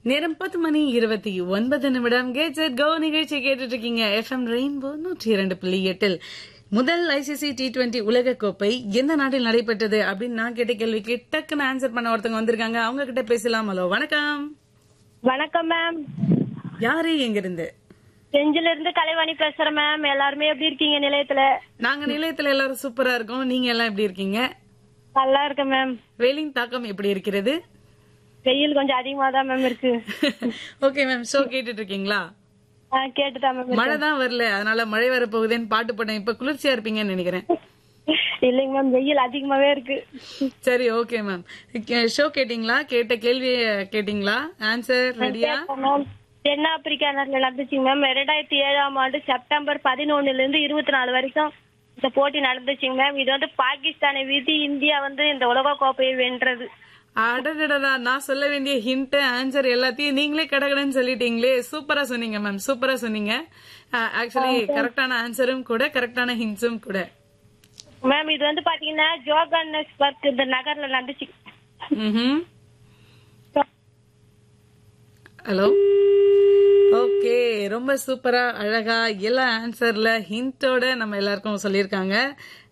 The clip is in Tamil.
நேரம் பத்து மணி இருபத்தி ஒன்பது நிமிடம் கேட் செட் கோ நிகழ்ச்சி கேட்டுட்டு இருக்கீங்க எஃப்எம் ரெயின்போ நூற்றி இரண்டு புள்ளி எட்டில் முதல் ஐசிசி டி டுவெண்டி உலக கோப்பை எந்த நாட்டில் நடைபெற்றது அப்படின்னு நான் கேட்ட கேள்விக்கு டக்குன்னு ஆன்சர் பண்ண ஒருத்தவங்க வந்திருக்காங்க அவங்க கிட்ட பேசலாம் ஹலோ வணக்கம் வணக்கம் மேம் யாரு எங்க இருந்து செஞ்சில இருந்து கலைவாணி பேசுறேன் மேம் எல்லாருமே எப்படி இருக்கீங்க நிலையத்துல நாங்க நிலையத்துல எல்லாரும் சூப்பரா இருக்கோம் நீங்க எல்லாம் எப்படி இருக்கீங்க நல்லா இருக்கேன் மேம் வெயிலின் தாக்கம் எப்படி இருக்கிறது வெயில் கொஞ்சம் அதிகமா தான் மேம் இருக்கு ஓகே மேம் ஷோ கேட்டுட்டு இருக்கீங்களா ஆ, கேட்டுதான் மேம் மழை தான் வரல அதனால மழை வரப்போகுதுன்னு பாட்டு போட்டேன் இப்ப குளிர்ச்சியா இருப்பீங்கன்னு நினைக்கிறேன் இல்லைங்க மேம் வெயில் அதிகமாவே இருக்கு சரி ஓகே மேம் ஷோ கேட்டீங்களா கேட்ட கேள்விய கேட்டீங்களா ஆன்சர் ரெடியா மேம் தென்னாப்பிரிக்கா நாட்டுல நடந்துச்சுங்க மேம் இரண்டாயிரத்தி ஏழாம் ஆண்டு செப்டம்பர் பதினொன்னுல இருந்து இருபத்தி நாலு வரைக்கும் இந்த போட்டி நடந்துச்சுங்க மேம் இது வந்து பாகிஸ்தானை வீழ்த்தி இந்தியா வந்து இந்த உலக கோப்பையை வென்றது அடடடா நான் சொல்ல வேண்டிய ஹிண்ட் ஆன்சர் எல்லாத்தையும் நீங்களே கடகடன்னு சொல்லிட்டீங்களே சூப்பரா சொன்னீங்க மேம் சூப்பரா சொன்னீங்க ஆக்சுவலி கரெக்டான ஆன்சரும் கூட கரெக்டான ஹிண்ட்ஸும் கூட மேம் இது வந்து பாத்தீங்கன்னா ஜோகானஸ்பர்க் இந்த நகர்ல நடந்துச்சு ம்ஹும். ஹலோ ஓகே ரொம்ப சூப்பரா அழகா எல்லா ஆன்சர்ல ஹிண்டோட நம்ம எல்லாருக்கும் சொல்லியிருக்காங்க